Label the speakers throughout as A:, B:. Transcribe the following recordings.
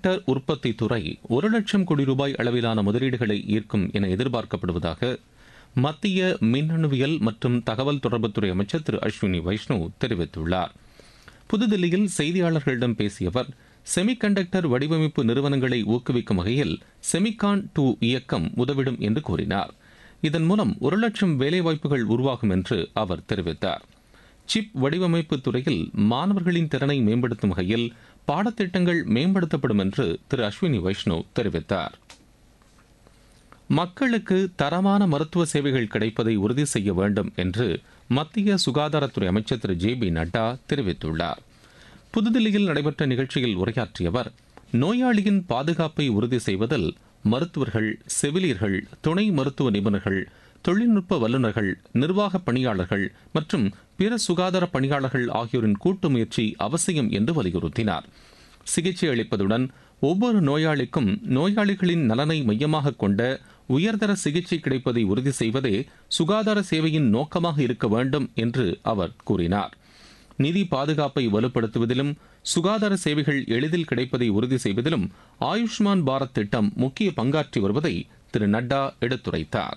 A: semiconductor உற்பத்தி துறை ஒரு லட்சம் கோடி ரூபாய் அளவிலான முதலீடுகளை ஈர்க்கும் என எதிர்பார்க்கப்படுவதாக மத்திய மின்னணுவியல் மற்றும் தகவல் தொடர்புத்துறை அமைச்சர் திரு அஸ்வினி வைஷ்ணவ் தெரிவித்துள்ளார் புதுதில்லியில் செய்தியாளர்களிடம் பேசிய அவர் செமிகண்டக்டர் வடிவமைப்பு நிறுவனங்களை ஊக்குவிக்கும் வகையில் செமிகான் டூ இயக்கம் உதவிடும் என்று கூறினார் இதன் மூலம் ஒரு லட்சம் வேலைவாய்ப்புகள் உருவாகும் என்று அவர் தெரிவித்தார் சிப் வடிவமைப்பு துறையில் மாணவர்களின் திறனை மேம்படுத்தும் வகையில் பாடத்திட்டங்கள் மேம்படுத்தப்படும் என்று திரு அஸ்வினி வைஷ்ணவ் தெரிவித்தார் மக்களுக்கு தரமான மருத்துவ சேவைகள் கிடைப்பதை உறுதி செய்ய வேண்டும் என்று மத்திய சுகாதாரத்துறை அமைச்சர் திரு ஜே பி நட்டா தெரிவித்துள்ளார் புதுதில்லியில் நடைபெற்ற நிகழ்ச்சியில் உரையாற்றிய அவர் நோயாளியின் பாதுகாப்பை உறுதி செய்வதில் மருத்துவர்கள் செவிலியர்கள் துணை மருத்துவ நிபுணர்கள் தொழில்நுட்ப வல்லுநர்கள் நிர்வாக பணியாளர்கள் மற்றும் பிற சுகாதார பணியாளர்கள் ஆகியோரின் கூட்டு முயற்சி அவசியம் என்று வலியுறுத்தினார் சிகிச்சை அளிப்பதுடன் ஒவ்வொரு நோயாளிக்கும் நோயாளிகளின் நலனை மையமாக கொண்ட உயர்தர சிகிச்சை கிடைப்பதை உறுதி செய்வதே சுகாதார சேவையின் நோக்கமாக இருக்க வேண்டும் என்று அவர் கூறினார் நிதி பாதுகாப்பை வலுப்படுத்துவதிலும் சுகாதார சேவைகள் எளிதில் கிடைப்பதை உறுதி செய்வதிலும் ஆயுஷ்மான் பாரத் திட்டம் முக்கிய பங்காற்றி வருவதை திரு நட்டா எடுத்துரைத்தார்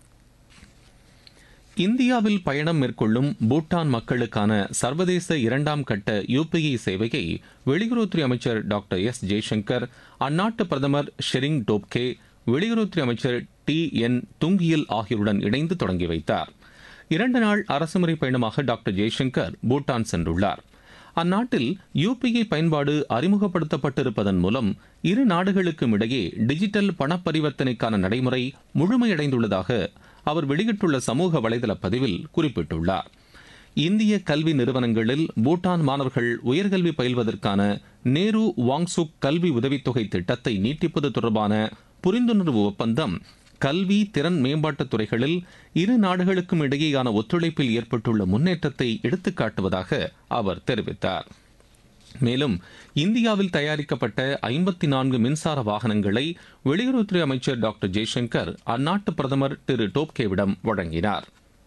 A: இந்தியாவில் பயணம் மேற்கொள்ளும் பூட்டான் மக்களுக்கான சர்வதேச இரண்டாம் கட்ட யுபிஐ சேவையை வெளியுறவுத்துறை அமைச்சர் டாக்டர் எஸ் ஜெய்சங்கர் அந்நாட்டு பிரதமர் ஷெரிங் டோப்கே வெளியுறவுத்துறை அமைச்சர் டி என் துங்கியல் ஆகியோருடன் இணைந்து தொடங்கி வைத்தார் இரண்டு நாள் அரசுமுறை பயணமாக டாக்டர் ஜெய்சங்கர் பூட்டான் சென்றுள்ளார் அந்நாட்டில் யுபிஐ பயன்பாடு அறிமுகப்படுத்தப்பட்டிருப்பதன் மூலம் இரு நாடுகளுக்கும் இடையே டிஜிட்டல் பண பரிவர்த்தனைக்கான நடைமுறை முழுமையடைந்துள்ளதாக அவர் வெளியிட்டுள்ள சமூக வலைதள பதிவில் குறிப்பிட்டுள்ளார் இந்திய கல்வி நிறுவனங்களில் பூட்டான் மாணவர்கள் உயர்கல்வி பயில்வதற்கான நேரு வாங்சுக் கல்வி உதவித்தொகை திட்டத்தை நீட்டிப்பது தொடர்பான புரிந்துணர்வு ஒப்பந்தம் கல்வி திறன் மேம்பாட்டுத் துறைகளில் இரு நாடுகளுக்கும் இடையேயான ஒத்துழைப்பில் ஏற்பட்டுள்ள முன்னேற்றத்தை எடுத்துக்காட்டுவதாக அவர் தெரிவித்தார் மேலும் இந்தியாவில் தயாரிக்கப்பட்ட ஐம்பத்தி நான்கு மின்சார வாகனங்களை வெளியுறவுத்துறை அமைச்சர் டாக்டர் ஜெய்சங்கர் அந்நாட்டு பிரதமர் திரு டோப்கேவிடம் வழங்கினார்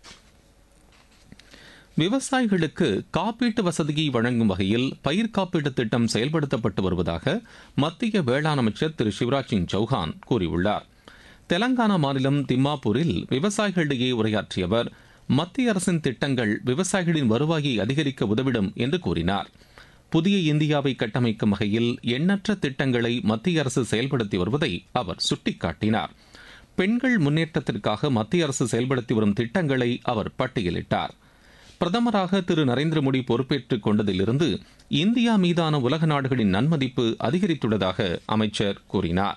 A: விவசாயிகளுக்கு காப்பீட்டு வசதியை வழங்கும் வகையில் பயிர் காப்பீட்டு திட்டம் செயல்படுத்தப்பட்டு வருவதாக மத்திய வேளாண் அமைச்சர் திரு சிவராஜ் சிங் சௌஹான் கூறியுள்ளார் தெலங்கானா மாநிலம் திம்மாப்பூரில் விவசாயிகளிடையே உரையாற்றிய அவர் மத்திய அரசின் திட்டங்கள் விவசாயிகளின் வருவாயை அதிகரிக்க உதவிடும் என்று கூறினார் புதிய இந்தியாவை கட்டமைக்கும் வகையில் எண்ணற்ற திட்டங்களை மத்திய அரசு செயல்படுத்தி வருவதை அவர் சுட்டிக்காட்டினார் பெண்கள் முன்னேற்றத்திற்காக மத்திய அரசு செயல்படுத்தி வரும் திட்டங்களை அவர் பட்டியலிட்டார் பிரதமராக திரு நரேந்திர மோடி பொறுப்பேற்றுக் கொண்டதிலிருந்து இந்தியா மீதான உலக நாடுகளின் நன்மதிப்பு அதிகரித்துள்ளதாக அமைச்சர் கூறினார்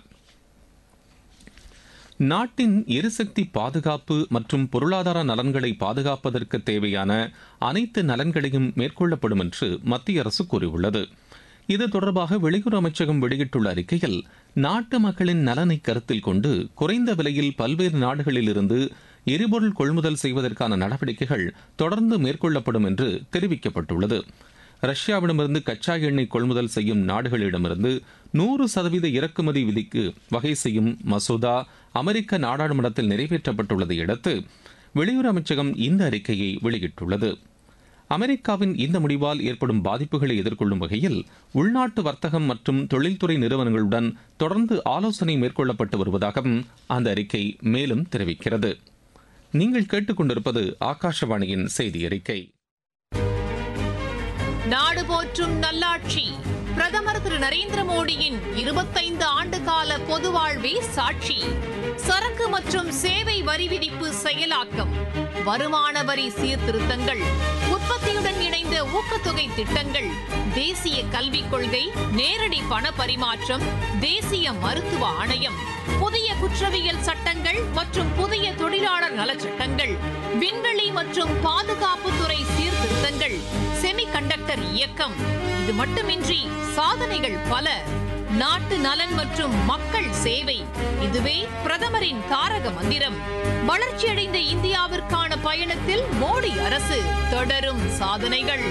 A: நாட்டின் எரிசக்தி பாதுகாப்பு மற்றும் பொருளாதார நலன்களை பாதுகாப்பதற்கு தேவையான அனைத்து நலன்களையும் மேற்கொள்ளப்படும் என்று மத்திய அரசு கூறியுள்ளது இது தொடர்பாக வெளியுறவு அமைச்சகம் வெளியிட்டுள்ள அறிக்கையில் நாட்டு மக்களின் நலனை கருத்தில் கொண்டு குறைந்த விலையில் பல்வேறு நாடுகளிலிருந்து எரிபொருள் கொள்முதல் செய்வதற்கான நடவடிக்கைகள் தொடர்ந்து மேற்கொள்ளப்படும் என்று தெரிவிக்கப்பட்டுள்ளது ரஷ்யாவிடமிருந்து கச்சா எண்ணெய் கொள்முதல் செய்யும் நாடுகளிடமிருந்து நூறு சதவீத இறக்குமதி விதிக்கு வகை செய்யும் மசோதா அமெரிக்க நாடாளுமன்றத்தில் நிறைவேற்றப்பட்டுள்ளதை அடுத்து வெளியுறவு அமைச்சகம் இந்த அறிக்கையை வெளியிட்டுள்ளது அமெரிக்காவின் இந்த முடிவால் ஏற்படும் பாதிப்புகளை எதிர்கொள்ளும் வகையில் உள்நாட்டு வர்த்தகம் மற்றும் தொழில்துறை நிறுவனங்களுடன் தொடர்ந்து ஆலோசனை மேற்கொள்ளப்பட்டு வருவதாகவும் அந்த அறிக்கை மேலும் தெரிவிக்கிறது நீங்கள் கேட்டுக்கொண்டிருப்பது ஆகாஷவாணியின் செய்தி அறிக்கை
B: நாடு போற்றும் நல்லாட்சி பிரதமர் திரு நரேந்திர மோடியின் இருபத்தைந்து ஆண்டு கால பொது வாழ்வே சாட்சி சரக்கு மற்றும் சேவை வரி விதிப்பு செயலாக்கம் வருமான வரி சீர்திருத்தங்கள் உற்பத்தியுடன் இணைந்த ஊக்கத்தொகை திட்டங்கள் தேசிய கல்விக் கொள்கை நேரடி பண பரிமாற்றம் தேசிய மருத்துவ ஆணையம் புதிய குற்றவியல் சட்டங்கள் மற்றும் புதிய தொழிலாளர் நலச்சட்டங்கள் விண்வெளி மற்றும் பாதுகாப்புத்துறை சீர்திருத்தங்கள் செமிகண்டக்டர் இயக்கம் இது மட்டுமின்றி சாதனைகள் பல நாட்டு நலன் மற்றும் மக்கள் சேவை இதுவே பிரதமரின் தாரக மந்திரம் வளர்ச்சியடைந்த இந்தியாவிற்கான பயணத்தில் மோடி அரசு தொடரும் சாதனைகள்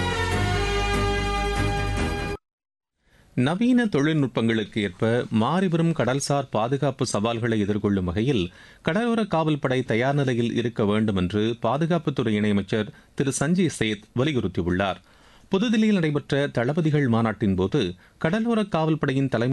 A: நவீன தொழில்நுட்பங்களுக்கு ஏற்ப மாறிவரும் கடல்சார் பாதுகாப்பு சவால்களை எதிர்கொள்ளும் வகையில் கடலோர காவல்படை தயார் நிலையில் இருக்க வேண்டும் என்று பாதுகாப்புத்துறை இணையமைச்சர் திரு சஞ்சய் சேத் வலியுறுத்தியுள்ளார் புதுதில்லியில் நடைபெற்ற தளபதிகள் மாநாட்டின் போது கடலோர காவல்படையின் தலைமை